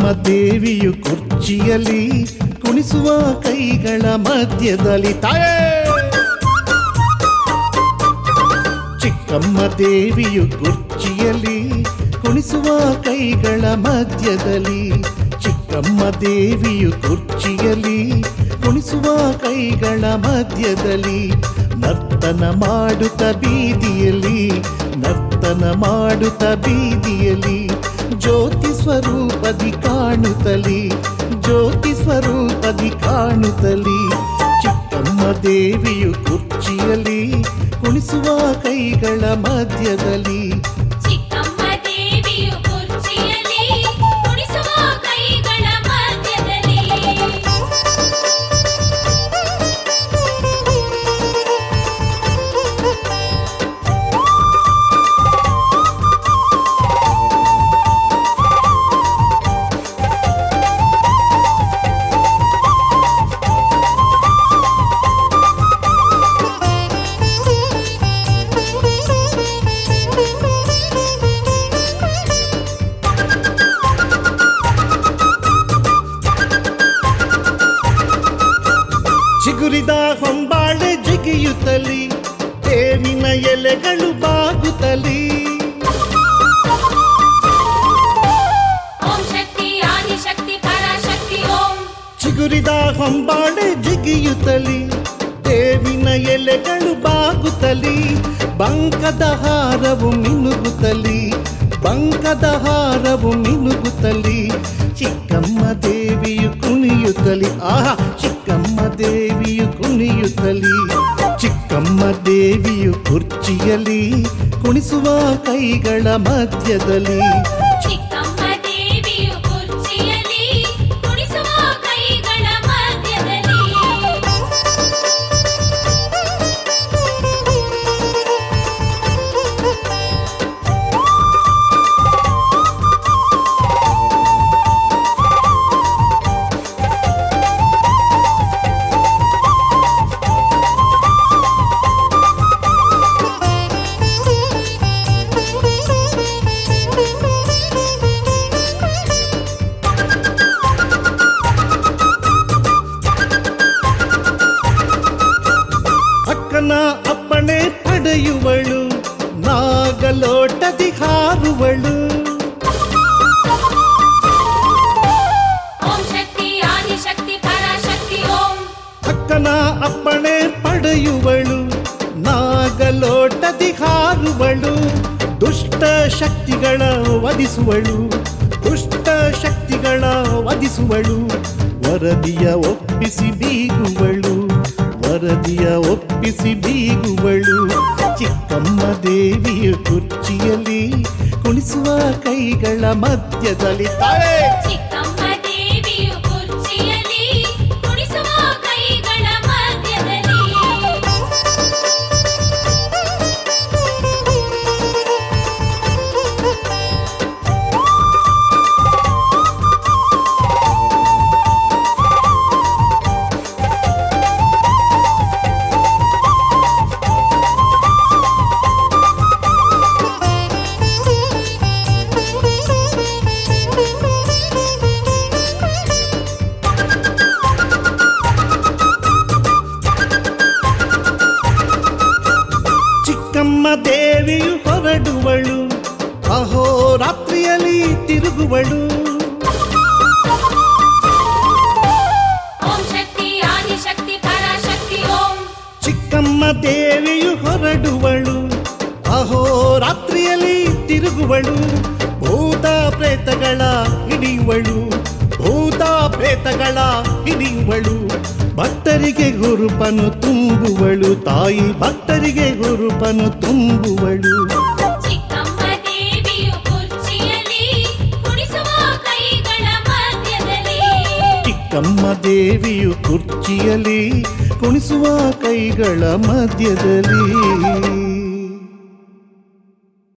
ದೇವಿಯು ಕುರ್ಚಿಯಲ್ಲಿ ಕುಣಿಸುವ ಕೈಗಳ ಮಧ್ಯದಲ್ಲಿ ತಾಯೇ ಚಿಕ್ಕಮ್ಮ ದೇವಿಯು ಕುರ್ಚಿಯಲ್ಲಿ ಕುಣಿಸುವ ಕೈಗಳ ಮಧ್ಯದಲ್ಲಿ ಚಿಕ್ಕಮ್ಮ ದೇವಿಯು ಕುರ್ಚಿಯಲ್ಲಿ ಕುಣಿಸುವ ಕೈಗಳ ಮಧ್ಯದಲ್ಲಿ ನರ್ತನ ಮಾಡುತ್ತ ಬೀದಿಯಲ್ಲಿ ನರ್ತನ ಮಾಡುತ್ತ ಬೀದಿಯಲ್ಲಿ ಜ್ಯೋತಿ ಸ್ವರೂಪದಿ ಕಾಣುತ್ತಲಿ ಜ್ಯೋತಿ ಸ್ವರೂಪದಿ ಕಾಣುತ್ತಲಿ ಚಿಕ್ಕಮ್ಮ ದೇವಿಯು ಕುರ್ಚಿಯಲ್ಲಿ ಕುಣಿಸುವ ಕೈಗಳ ಮಧ್ಯದಲ್ಲಿ ಚಿಕ್ಕಮ್ಮ ದೇವಿಯು ಕುರ್ಚಿಯಲ್ಲಿ ಕುಣಿಸುವ ಕೈಗಳ ಮಧ್ಯದಲ್ಲಿ ಚಿಗುರಿದ ಹೊಂಬಾಳೆ ಜಿಗಿಯುತ್ತಲಿ ಬೇವಿನ ಎಲೆಗಳು ಬಾಗುತ್ತಲಿ ಓಂ ಶಕ್ತಿ ಆದಿಶಕ್ತಿ ಪರಾಶಕ್ತಿ ಓಂ ಚಿಗುರಿದ ಹೊಂಬಾಳೆ ಜಿಗಿಯುತ್ತಲಿ ಬೇವಿನ ಎಲೆಗಳು ಬಾಗುತ್ತಲಿ ಬಂಕದ ಹಾರವು ಮಿನುಗುತ್ತಲಿ ಬಂಕದ ಹಾರವು ಮಿನುಗುತ್ತಲಿ ಚಿಕ್ಕಮ್ಮ ದೇವಿಯು ಕುಣಿಯುತ್ತಲಿ ಆಹಾ ಚಿಕ್ಕಮ್ಮ ದೇವಿಯು ಕುಣಿಯುತ್ತಲಿ ಚಿಕ್ಕಮ್ಮ ದೇವಿಯು ಕುರ್ಚಿಯಲ್ಲಿ ಕುಣಿಸುವ ಕೈಗಳ ಮಧ್ಯದಲ್ಲಿ ಚಿಕ್ಕಮ್ಮ ದೇವಿಯು ಕುರ್ಚಿಯಲ್ಲಿ ಕುಣಿಸುವ ಕೈಗಳ ಮಧ್ಯದಲ್ಲಿ ಅಕ್ಕನ ಅಪ್ಪಣೆ ಪಡೆಯುವಳು ನಾಗಲೋಟದಿ ಹಾರುವಳು ಓಂ ಶಕ್ತಿ ಆದಿಶಕ್ತಿ ಪರಾಶಕ್ತಿ ಓಂ ಅಕ್ಕನ ಅಪ್ಪಣೆ ಪಡೆಯುವಳು ನಾಗಲೋಟದಿ ಹಾರುವಳು ದುಷ್ಟ ಶಕ್ತಿಗಳ ವಧಿಸುವಳು ದುಷ್ಟ ಶಕ್ತಿಗಳ ವಧಿಸುವಳು ವರದಿಯ ಒಪ್ಪಿಸಿ ಬೀಗುವಳು ವರದಿಯ ಒಪ್ಪಿಸಿ ಬೀಗುವಳು ಚಿಕ್ಕಮ್ಮ ದೇವಿಯ ಕುರ್ಚಿಯಲ್ಲಿ ಕುಣಿಸುವ ಕೈಗಳ ಮಧ್ಯದಲ್ಲಿ ತಾಯೇ ಚಿಕ್ಕಮ್ಮ ದೇವಿಯು ಕುರ್ಚಿಯಲ್ಲಿ ಕುಣಿಸುವ ಕೈಗಳ ಮಧ್ಯದಲ್ಲಿ ಚಿಕ್ಕಮ್ಮ ದೇವಿಯು ಹೊರಡುವಳು ಅಹೋರಾತ್ರಿಯಲ್ಲಿ ತಿರುಗುವಳು ಓಂ ಶಕ್ತಿ ಆದಿಶಕ್ತಿ ಪರಾಶಕ್ತಿ ಓಂ ಚಿಕ್ಕಮ್ಮ ದೇವಿಯು ಹೊರಡುವಳು ಅಹೋರಾತ್ರಿಯಲ್ಲಿ ತಿರುಗುವಳು ಭೂತ ಪ್ರೇತಗಳ ಹಿಡಿಯುವಳು ಭೂತ ಪ್ರೇತಗಳ ಹಿಡಿಯುವಳು ಭಕ್ತರಿಗೆ ಗುರುಪನು ತುಂಬುವಳು ತಾಯಿ ಭಕ್ತರಿಗೆ ಗುರುಪನು ತುಂಬುವಳು ಚಿಕ್ಕಮ್ಮ ದೇವಿಯು ಕುರ್ಚಿಯಲ್ಲಿ ಕುಣಿಸುವ ಕೈಗಳ ಮಧ್ಯದಲ್ಲಿ ಚಿಕ್ಕಮ್ಮ ದೇವಿಯು ಕುರ್ಚಿಯಲ್ಲಿ ಕುಣಿಸುವ ಕೈಗಳ ಮಧ್ಯದಲ್ಲಿ